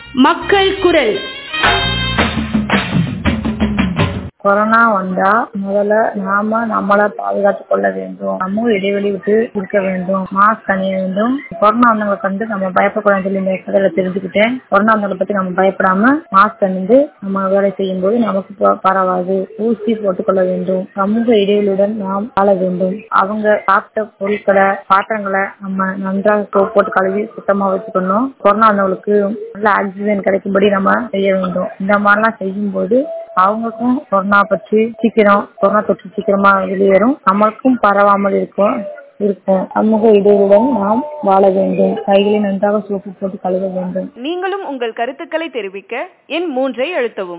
மக்கள் குரல் கொரோனா வந்தா முதல்ல நாம நம்மள பாதுகாத்துக் கொள்ள வேண்டும் சமூக இடைவெளி விட்டு இருக்க வேண்டும் மாஸ்க் அணிய வேண்டும் கொரோனா வந்தவங்களை கண்டு நம்ம பயப்படக்கூடாதுன்னு சொல்லி இந்த கதையில தெரிஞ்சுக்கிட்டேன் கொரோனா வந்தவங்களை பத்தி நம்ம பயப்படாம மாஸ்க் அணிந்து நம்ம வேலை செய்யும் போது நமக்கு ப- பரவாது ஊசி போட்டுக் கொள்ள வேண்டும் சமூக இடைவெளியுடன் நாம் வாழ வேண்டும் அவங்க சாப்பிட்ட பொருட்களை பாத்திரங்களை நம்ம நன்றாக soap போட்டு கழுவி சுத்தமா வச்சுக்கணும் கொரோனா வந்தவங்களுக்கு நல்ல ஆக்சிஜன் கிடைக்கும்படி நம்ம செய்ய வேண்டும் இந்த மாதிரிலாம் செய்யும் போது அவங்களுக்கும் கொரோனா பற்றி சீக்கிரம் கொரோனா தொற்று சீக்கிரமா வெளியேறும் நம்மளுக்கும் பரவாமல் இருக்கும் இருக்கும் சமூக இடைவெளியுடன் நாம் வாழ வேண்டும் கைகளை நன்றாக சோப்பு போட்டு கழுவ வேண்டும் நீங்களும் உங்கள் கருத்துக்களை தெரிவிக்க எண் மூன்றை அழுத்தவும்